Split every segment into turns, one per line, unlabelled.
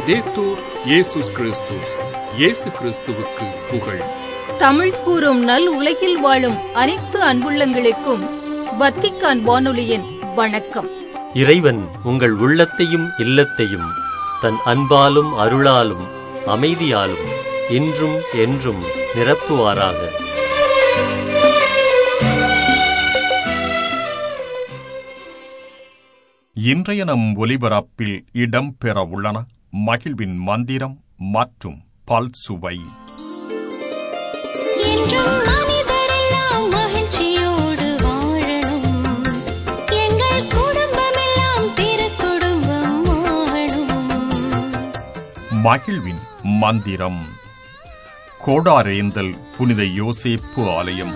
லவ்தேத்தூர் இயேசுஸ் கிறிஸ்துஸ் இயேசு கிறிஸ்துவுக்கு புகழ்
தமிழ் கூறும் நல் உலகில் வாழும் அனைத்து அன்புள்ளங்களுக்கும் வத்திக்கான் வானொலியின் வணக்கம்
இறைவன் உங்கள் உள்ளத்தையும் இல்லத்தையும் தன் அன்பாலும் அருளாலும் அமைதியாலும் இன்றும் என்றும் நிரப்புவாராக
இன்றைய நம் ஒலிபரப்பில் இடம்பெற உள்ளன மகிழ்வின் மந்திரம் மற்றும் பல்சுவை
என்றும் மனிதரெல்லாம் மகிழ்ச்சியோடு வாழணும் எங்கள் குடும்பமெல்லாம் திருக்குடும்பம் ஆகணும்
மகிழ்வின் மந்திரம் கோடாரேந்தல் புனித யோசேப்பு ஆலயம்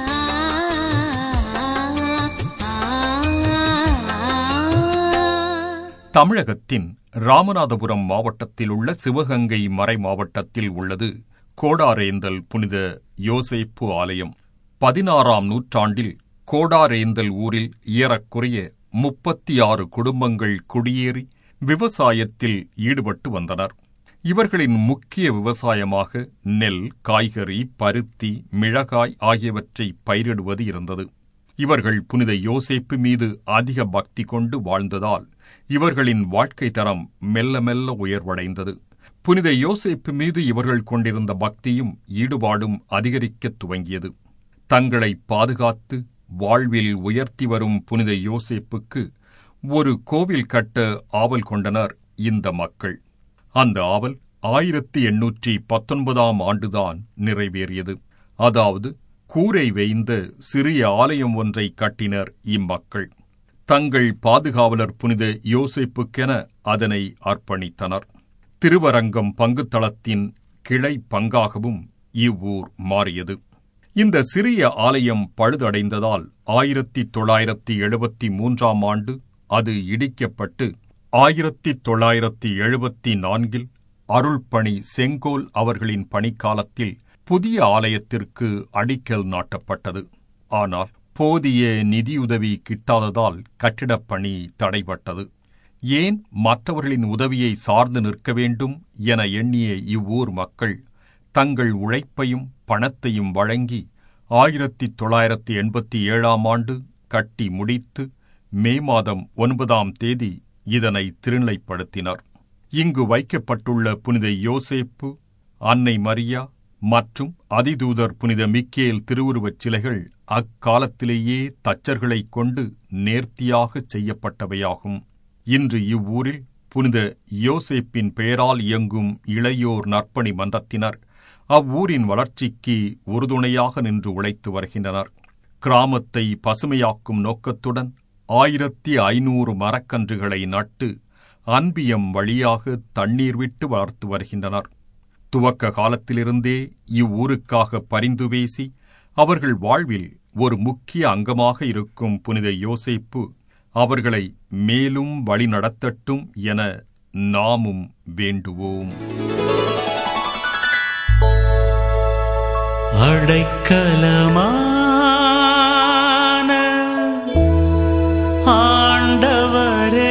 தமிழகத்தின் ராமநாதபுரம் மாவட்டத்தில் உள்ள சிவகங்கை மறை மாவட்டத்தில் உள்ளது கோடாரேந்தல் புனித யோசேப்பு ஆலயம் பதினாறாம் நூற்றாண்டில் கோடாரேந்தல் ஊரில் ஏறக்குறைய முப்பத்தி ஆறு குடும்பங்கள் குடியேறி விவசாயத்தில் ஈடுபட்டு வந்தனர் இவர்களின் முக்கிய விவசாயமாக நெல் காய்கறி பருத்தி மிளகாய் ஆகியவற்றை பயிரிடுவது இருந்தது இவர்கள் புனித யோசேப்பு மீது அதிக பக்தி கொண்டு வாழ்ந்ததால் இவர்களின் வாழ்க்கை தரம் மெல்ல மெல்ல உயர்வடைந்தது புனித யோசேப்பு மீது இவர்கள் கொண்டிருந்த பக்தியும் ஈடுபாடும் அதிகரிக்கத் துவங்கியது தங்களை பாதுகாத்து வாழ்வில் உயர்த்தி வரும் புனித யோசேப்புக்கு ஒரு கோவில் கட்ட ஆவல் கொண்டனர் இந்த மக்கள் அந்த ஆவல் ஆயிரத்தி எண்ணூற்றி பத்தொன்பதாம் ஆண்டுதான் நிறைவேறியது அதாவது கூரை வேய்ந்த சிறிய ஆலயம் ஒன்றை கட்டினர் இம்மக்கள் தங்கள் பாதுகாவலர் புனித யோசேப்புக்கென அதனை அர்ப்பணித்தனர் திருவரங்கம் பங்குத்தளத்தின் கிளை பங்காகவும் இவ்வூர் மாறியது இந்த சிறிய ஆலயம் பழுதடைந்ததால் ஆயிரத்தி தொள்ளாயிரத்தி எழுபத்தி மூன்றாம் ஆண்டு அது இடிக்கப்பட்டு ஆயிரத்தி தொள்ளாயிரத்தி எழுபத்தி நான்கில் அருள்பணி செங்கோல் அவர்களின் பணிக்காலத்தில் புதிய ஆலயத்திற்கு அடிக்கல் நாட்டப்பட்டது ஆனால் போதிய நிதியுதவி கிட்டாததால் கட்டிடப் பணி தடைபட்டது ஏன் மற்றவர்களின் உதவியை சார்ந்து நிற்க வேண்டும் என எண்ணிய இவ்வூர் மக்கள் தங்கள் உழைப்பையும் பணத்தையும் வழங்கி ஆயிரத்தி தொள்ளாயிரத்தி எண்பத்தி ஏழாம் ஆண்டு கட்டி முடித்து மே மாதம் ஒன்பதாம் தேதி இதனை திருநிலைப்படுத்தினர் இங்கு வைக்கப்பட்டுள்ள புனித யோசேப்பு அன்னை மரியா மற்றும் அதிதூதர் புனித மிக்கேல் திருவுருவச் சிலைகள் அக்காலத்திலேயே தச்சர்களைக் கொண்டு நேர்த்தியாகச் செய்யப்பட்டவையாகும் இன்று இவ்வூரில் புனித யோசேப்பின் பெயரால் இயங்கும் இளையோர் நற்பணி மன்றத்தினர் அவ்வூரின் வளர்ச்சிக்கு உறுதுணையாக நின்று உழைத்து வருகின்றனர் கிராமத்தை பசுமையாக்கும் நோக்கத்துடன் ஆயிரத்தி ஐநூறு மரக்கன்றுகளை நட்டு அன்பியம் வழியாக தண்ணீர் விட்டு வளர்த்து வருகின்றனர் துவக்க காலத்திலிருந்தே இவ்வூருக்காக பரிந்து பேசி அவர்கள் வாழ்வில் ஒரு முக்கிய அங்கமாக இருக்கும் புனித யோசேப்பு அவர்களை மேலும் வழிநடத்தட்டும் என நாமும் வேண்டுவோம்
அடைக்கலமான ஆண்டவரே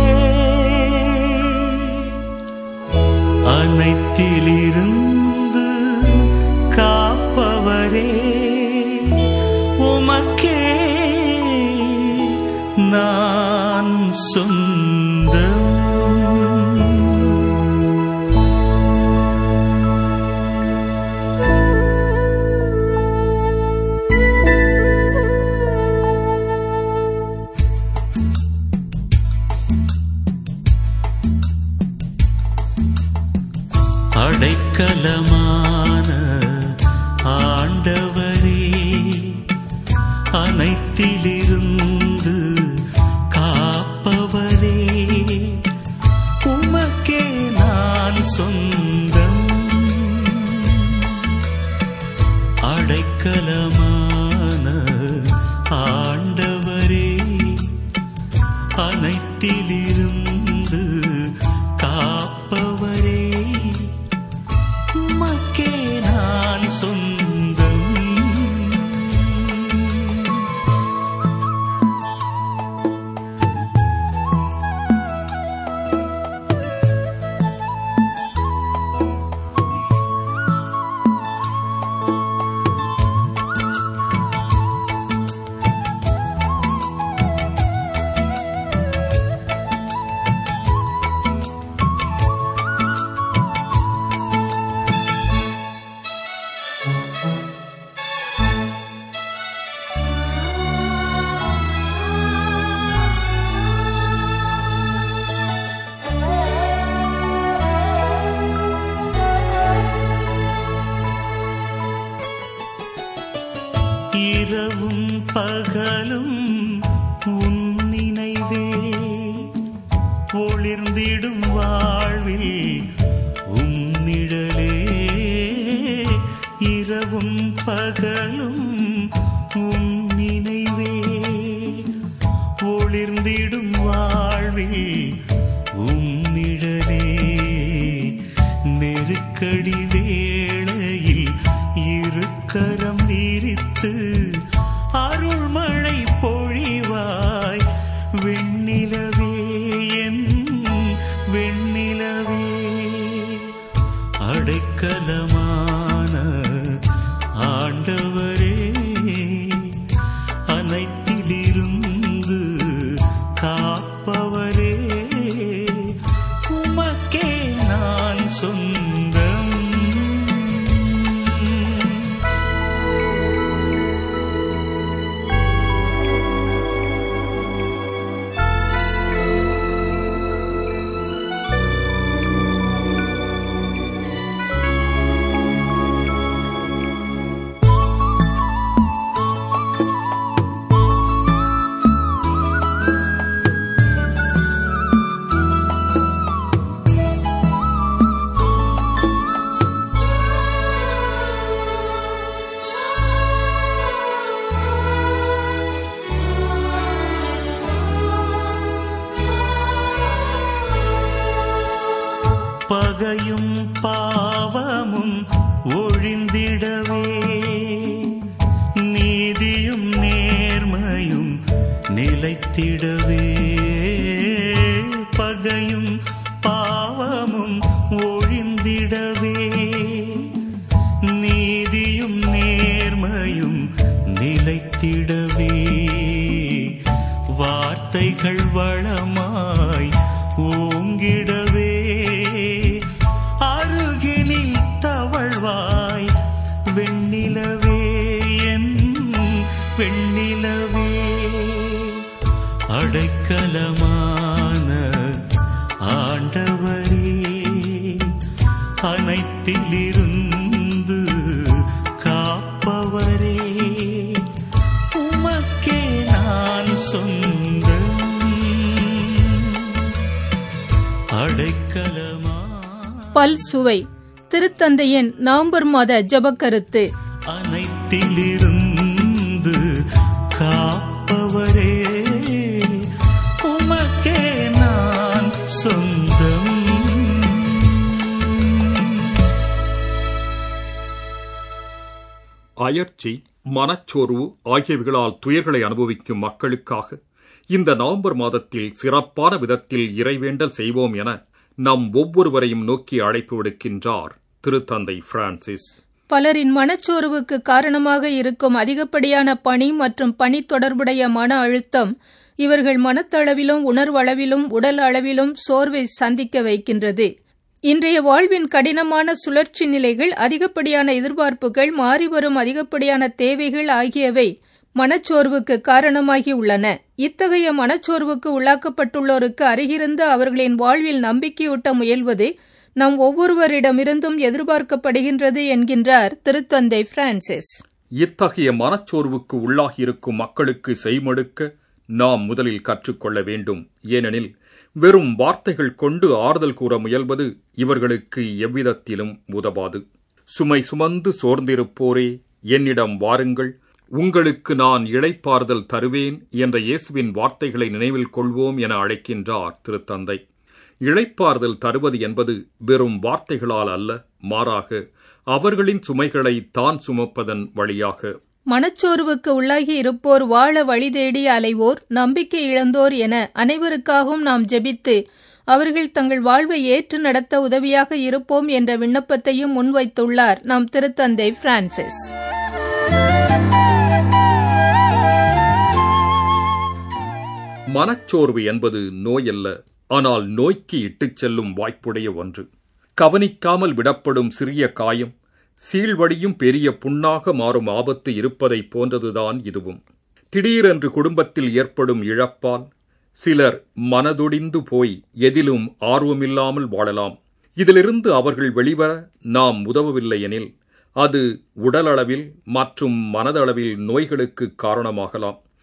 அனைத்திலிருந்து காப்பவரே உமக்கே நான் சொந்தம் அடைக்கலமான ஆண்டவரே அனைத்திலிருந்து காப்பவரே உமக்கே நான் சொந்தம் அடைக்கலமான ஆண்டவரே அனைத்திலிருந்து காப்பவரே உமக்கே நான் சொந்தம் பகலும் உன் நினைவே ஒளிர்ந்திடும் வாழ்வில் உம்மிடலே இரவும் பகலும் உம் நினைவே ஒளிர்ந்திடும் வாழ்வில் உம்மிடலே நெருக்கடி வேளையில் இருக்கரம் விரித்து அருள்மழை பொழிவாய் வெண்ணிலவே என் வெண்ணிலவே அடைக்கலமான ஆண்டவரே அனைத்திலிருந்து காப்பவரே உமக்கே நான் சொந்தம் பகையும் பாவமும் ஒழிந்திடவே நீதியும் நேர்மையும் நிலைத்திடவே பகையும் பாவமும் ஒழிந்திடவே நீதியும் நேர்மையும் நிலைத்திடவே வார்த்தைகள் வளமாய் ஓங்கிடவே அருகினில் தவழ்வாய் வெண்ணிலவே என் வெண்ணிலவே அடைக்கலமான ஆண்டவரே அனைத்திலிருந்து காப்பவரே உமக்கே நான் சொந்தம் அடைக்கலமா
பல் சுவை திருத்தந்தையின் நவம்பர் மாத ஜபக்கருத்து
அனைத்திலிருந்து காப்பவரே உமக்கே நான் சொந்தம்
அயற்சி மனச்சோர்வு ஆகியவைகளால் துயர்களை அனுபவிக்கும் மக்களுக்காக இந்த நவம்பர் மாதத்தில் சிறப்பான விதத்தில் இறைவேண்டல் செய்வோம் என நம் ஒவ்வொருவரையும் நோக்கி அழைப்பு விடுக்கின்றார் திருத்தந்தை பிரான்சிஸ்
பலரின் மனச்சோர்வுக்கு காரணமாக இருக்கும் அதிகப்படியான பணி மற்றும் பணி தொடர்புடைய மன அழுத்தம் இவர்கள் மனத்தளவிலும் உணர்வளவிலும் உடல் அளவிலும் சோர்வை சந்திக்க வைக்கின்றது இன்றைய வாழ்வின் கடினமான சுழற்சி நிலைகள் அதிகப்படியான எதிர்பார்ப்புகள் மாறிவரும் அதிகப்படியான தேவைகள் ஆகியவை மனச்சோர்வுக்கு காரணமாகி உள்ளன இத்தகைய மனச்சோர்வுக்கு உள்ளாக்கப்பட்டுள்ளோருக்கு அருகிருந்து அவர்களின் வாழ்வில் நம்பிக்கையூட்ட முயல்வது நம் ஒவ்வொருவரிடமிருந்தும் எதிர்பார்க்கப்படுகின்றது என்கின்றார் திருத்தந்தை பிரான்சிஸ்
இத்தகைய மனச்சோர்வுக்கு உள்ளாகியிருக்கும் மக்களுக்கு செய்மடுக்க நாம் முதலில் கற்றுக்கொள்ள வேண்டும் ஏனெனில் வெறும் வார்த்தைகள் கொண்டு ஆறுதல் கூற முயல்வது இவர்களுக்கு எவ்விதத்திலும் உதவாது சுமை சுமந்து சோர்ந்திருப்போரே என்னிடம் வாருங்கள் உங்களுக்கு நான் இளைப்பாறுதல் தருவேன் என்ற இயேசுவின் வார்த்தைகளை நினைவில் கொள்வோம் என அழைக்கின்றார் திருத்தந்தை இளைப்பாறுதல் தருவது என்பது வெறும் வார்த்தைகளால் அல்ல மாறாக அவர்களின் சுமைகளை தான் சுமப்பதன் வழியாக
மனச்சோர்வுக்கு உள்ளாகி இருப்போர் வாழ வழி தேடி அலைவோர் நம்பிக்கை இழந்தோர் என அனைவருக்காகவும் நாம் ஜெபித்து அவர்கள் தங்கள் வாழ்வை ஏற்று நடத்த உதவியாக இருப்போம் என்ற விண்ணப்பத்தையும் முன்வைத்துள்ளார் நம் திருத்தந்தை பிரான்சிஸ்
மனச்சோர்வு என்பது நோயல்ல ஆனால் நோய்க்கு இட்டுச் செல்லும் வாய்ப்புடைய ஒன்று கவனிக்காமல் விடப்படும் சிறிய காயம் சீழ்வடியும் பெரிய புண்ணாக மாறும் ஆபத்து இருப்பதைப் போன்றதுதான் இதுவும் திடீரென்று குடும்பத்தில் ஏற்படும் இழப்பால் சிலர் மனதொடிந்து போய் எதிலும் ஆர்வமில்லாமல் வாழலாம் இதிலிருந்து அவர்கள் வெளிவர நாம் உதவவில்லை எனில் அது உடலளவில் மற்றும் மனதளவில் நோய்களுக்கு காரணமாகலாம்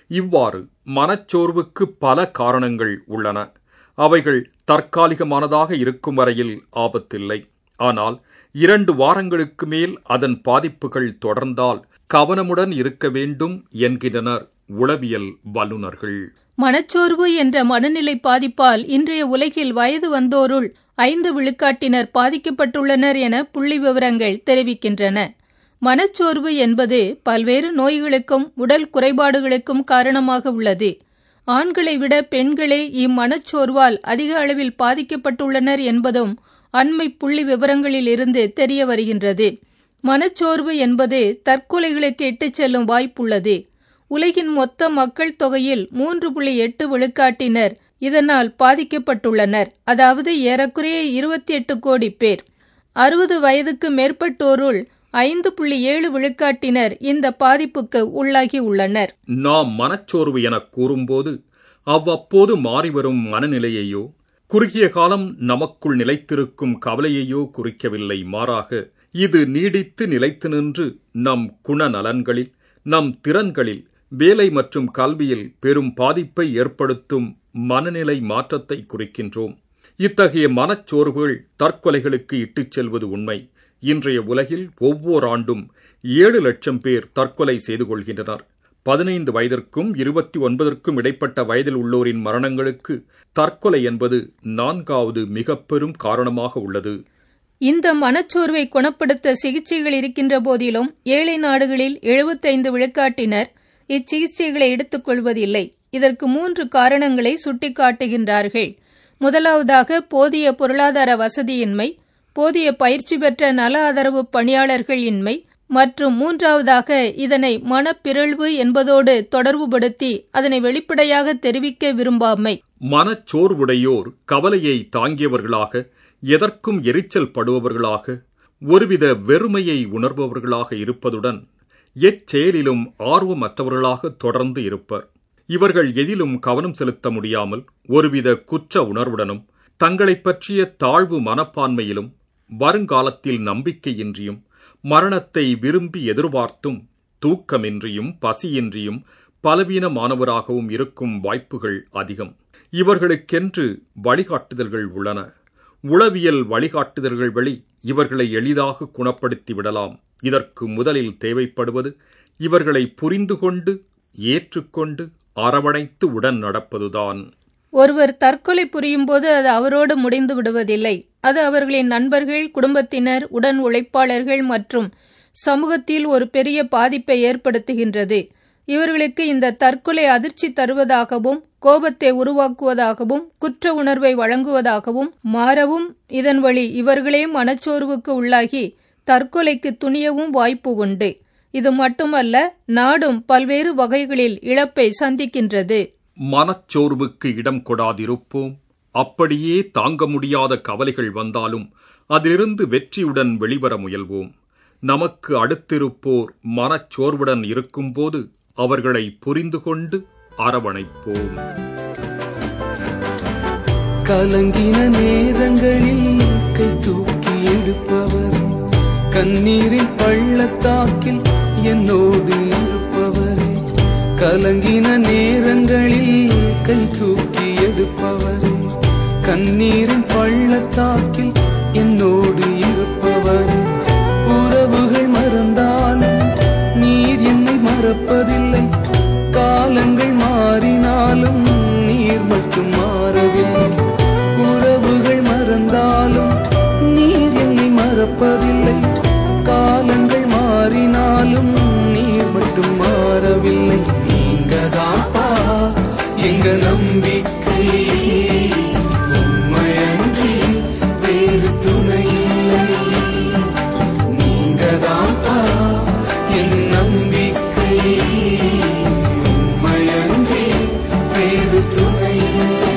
இவ்வாறு மனச்சோர்வுக்கு பல காரணங்கள் உள்ளன அவைகள் தற்காலிகமானதாக இருக்கும் வரையில் ஆபத்தில்லை ஆனால் இரண்டு வாரங்களுக்கு மேல் அதன் பாதிப்புகள் தொடர்ந்தால் கவனமுடன் இருக்க வேண்டும் என்கின்றனர் உளவியல் வல்லுநர்கள்
மனச்சோர்வு என்ற மனநிலை பாதிப்பால் இன்றைய உலகில் வயது வந்தோருள் ஐந்து விழுக்காட்டினர் பாதிக்கப்பட்டுள்ளனர் என புள்ளி விவரங்கள் தெரிவிக்கின்றன மனச்சோர்வு என்பது பல்வேறு நோய்களுக்கும் உடல் குறைபாடுகளுக்கும் காரணமாக உள்ளது ஆண்களை விட பெண்களே இம்மனச்சோர்வால் அதிக அளவில் பாதிக்கப்பட்டுள்ளனர் என்பதும் அண்மை புள்ளி விவரங்களில் இருந்து தெரிய வருகின்றது மனச்சோர்வு என்பது தற்கொலைகளுக்கு இட்டுச் செல்லும் வாய்ப்புள்ளது உலகின் மொத்த மக்கள் தொகையில் மூன்று புள்ளி எட்டு விழுக்காட்டினர் இதனால் பாதிக்கப்பட்டுள்ளனர் அதாவது ஏறக்குறைய இருபத்தி எட்டு கோடி பேர் அறுபது வயதுக்கு மேற்பட்டோருள் ஐந்து புள்ளி ஏழு விழுக்காட்டினர் இந்த பாதிப்புக்கு உள்ளாகி உள்ளனர்
நாம் மனச்சோர்வு எனக் கூறும்போது அவ்வப்போது மாறிவரும் மனநிலையையோ குறுகிய காலம் நமக்குள் நிலைத்திருக்கும் கவலையையோ குறிக்கவில்லை மாறாக இது நீடித்து நிலைத்து நின்று நம் குணநலன்களில் நம் திறன்களில் வேலை மற்றும் கல்வியில் பெரும் பாதிப்பை ஏற்படுத்தும் மனநிலை மாற்றத்தை குறிக்கின்றோம் இத்தகைய மனச்சோர்வுகள் தற்கொலைகளுக்கு இட்டுச் செல்வது உண்மை இன்றைய உலகில் ஒவ்வொரு ஆண்டும் ஏழு லட்சம் பேர் தற்கொலை செய்து கொள்கின்றனர் பதினைந்து வயதிற்கும் இருபத்தி ஒன்பதற்கும் இடைப்பட்ட வயதில் உள்ளோரின் மரணங்களுக்கு தற்கொலை என்பது நான்காவது மிக பெரும் காரணமாக உள்ளது
இந்த மனச்சோர்வை குணப்படுத்த சிகிச்சைகள் இருக்கின்ற போதிலும் ஏழை நாடுகளில் எழுபத்தைந்து விழுக்காட்டினர் இச்சிகிச்சைகளை எடுத்துக் கொள்வதில்லை இதற்கு மூன்று காரணங்களை சுட்டிக்காட்டுகின்றார்கள் முதலாவதாக போதிய பொருளாதார வசதியின்மை போதிய பயிற்சி பெற்ற நல ஆதரவு பணியாளர்கள் இன்மை மற்றும் மூன்றாவதாக இதனை மனப்பிறழ்வு என்பதோடு தொடர்புபடுத்தி அதனை வெளிப்படையாக தெரிவிக்க விரும்பாமை
மனச்சோர்வுடையோர் கவலையை தாங்கியவர்களாக எதற்கும் எரிச்சல் படுபவர்களாக ஒருவித வெறுமையை உணர்பவர்களாக இருப்பதுடன் எச்செயலிலும் ஆர்வமற்றவர்களாக தொடர்ந்து இருப்பர் இவர்கள் எதிலும் கவனம் செலுத்த முடியாமல் ஒருவித குற்ற உணர்வுடனும் தங்களைப் பற்றிய தாழ்வு மனப்பான்மையிலும் வருங்காலத்தில் நம்பிக்கையின்றியும் மரணத்தை விரும்பி எதிர்பார்த்தும் தூக்கமின்றியும் பசியின்றியும் பலவீனமானவராகவும் இருக்கும் வாய்ப்புகள் அதிகம் இவர்களுக்கென்று வழிகாட்டுதல்கள் உள்ளன உளவியல் வழிகாட்டுதல்கள் வழி இவர்களை எளிதாக குணப்படுத்தி விடலாம் இதற்கு முதலில் தேவைப்படுவது இவர்களை புரிந்து கொண்டு ஏற்றுக்கொண்டு அரவணைத்து உடன் நடப்பதுதான்
ஒருவர் தற்கொலை புரியும் போது அது அவரோடு முடிந்து விடுவதில்லை அது அவர்களின் நண்பர்கள் குடும்பத்தினர் உடன் உழைப்பாளர்கள் மற்றும் சமூகத்தில் ஒரு பெரிய பாதிப்பை ஏற்படுத்துகின்றது இவர்களுக்கு இந்த தற்கொலை அதிர்ச்சி தருவதாகவும் கோபத்தை உருவாக்குவதாகவும் குற்ற உணர்வை வழங்குவதாகவும் மாறவும் இதன் வழி இவர்களே மனச்சோர்வுக்கு உள்ளாகி தற்கொலைக்கு துணியவும் வாய்ப்பு உண்டு இது மட்டுமல்ல நாடும் பல்வேறு வகைகளில் இழப்பை சந்திக்கின்றது
மனச்சோர்வுக்கு இடம் கொடாதிருப்போம் அப்படியே தாங்க முடியாத கவலைகள் வந்தாலும் அதிலிருந்து வெற்றியுடன் வெளிவர முயல்வோம் நமக்கு அடுத்திருப்போர் மனச்சோர்வுடன் இருக்கும்போது அவர்களை புரிந்து கொண்டு அரவணைப்போம்
கலங்கின நேரங்களில் கை தூக்கி எடுப்பவர் கண்ணீரின் பள்ளத்தாக்கில் என்னோடு இருப்பவரே கலங்கின நேரங்களில் கை தூக்கி எடுப்பவரே கண்ணீரின் பள்ளத்தாக்கில் என்னோடு இருப்பவரே உறவுகள் மறந்தாலும் நீர் என்னை மறப்பதில்லை காலங்கள் மாறினாலும் நீர் மட்டும் மாறவில்லை உறவுகள் மறந்தாலும் நீர் என்னை மறப்பதில்லை காலங்கள் மாறினாலும் நீர் மட்டும் மாறவில்லை நீங்கதாப்பா எங்க நம்பிக்கை உண்மையன்றி வேறு துணையில்லை நீங்கதாப்பா என் நம்பிக்கை உண்மையன்றி வேறு துணையில்லை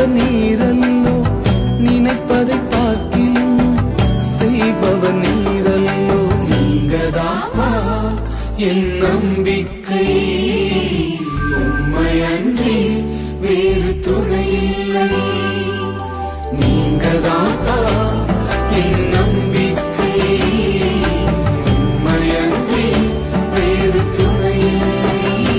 செய்பவர் நீரல்லோ நினைப்பதை பார்க்கிலும் செய்பவர் நீரல்லோ நீங்கதாப்பா என் நம்பிக்கை உண்மையன்றி வேறு துணையில்லை நீங்கதாப்பா என் நம்பிக்கை உண்மையன்றி வேறு துணையில்லை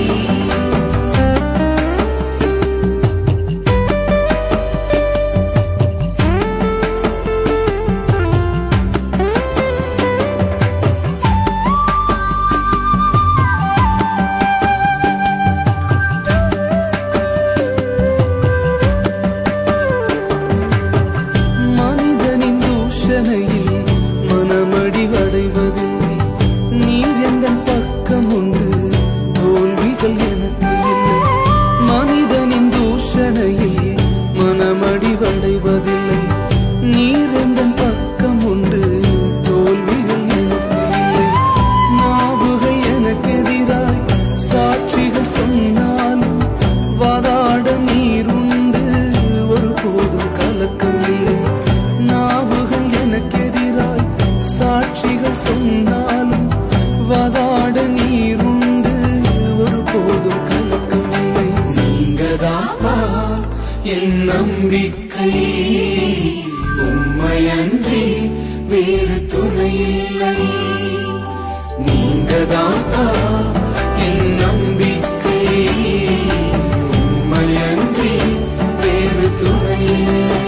மனிதனின் தூஷணையில் மனமடிவடைவதில்லை நீர் எந்த பக்கம் உண்டு தோல்விகள் எனக்கு இல்லை மனிதனின் தூஷணையில் மனமடிவடைவதில்லை நீர் எந்த பக்கம் உண்டு தோல்விகள் எனக்கு இல்லை நாவுகள் எனக்கு எதிராய் சாட்சிகள் சொன்னாலும் வாதாட நீர் உண்டு ஒருபோதும் கலக்கமில்லை நாவுகள் எனக்கு எதிராய் சாட்சிகள் சொன்னாலும் வாதாட நீர் உண்டு ஒருபோதும் கலக்கமில்லை நீங்கதாப்பா என் நம்பிக்கை உண்மையன்றி வேறு துணையில்லை நீங்கதாப்பா என் நம்பிக்கை உண்மையன்றி வேறு துணையில்லை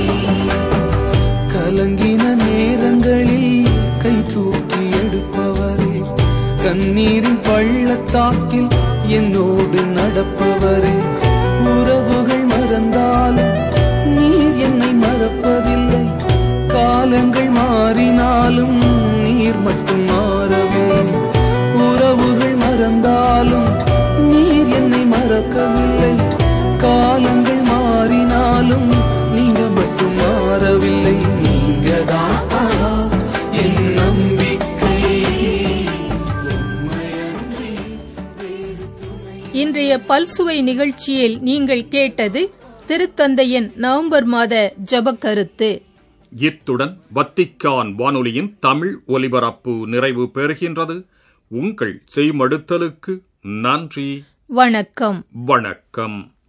கலங்கின நேரங்களில் கை தூக்கி எடுப்பவரே கண்ணீரின் பள்ளத்தாக்கில் என்னோடு நடப்பவரே உறவுகள் மறந்தாலும் நீர் என்னை மறப்பதில்லை காலங்கள் மாறினாலும் நீர் மட்டும் மாறவில்லை உறவுகள் மறந்தாலும் நீர் என்னை மறக்கவில்லை காலங்கள் மாறினாலும் நீங்க மட்டும் மாறவில்லை நீங்கதான் என் நம்பிக்கை உண்மையன்றி வேறு துணை
இன்றைய பல்சுவை நிகழ்ச்சியில் நீங்கள் கேட்டது திருத்தந்தையின் நவம்பர் மாத ஜபக்கருத்து
இத்துடன் வத்திக்கான் வானொலியின் தமிழ் ஒலிபரப்பு நிறைவு பெறுகின்றது உங்கள் செய்மடுத்தலுக்கு நன்றி
வணக்கம்
வணக்கம்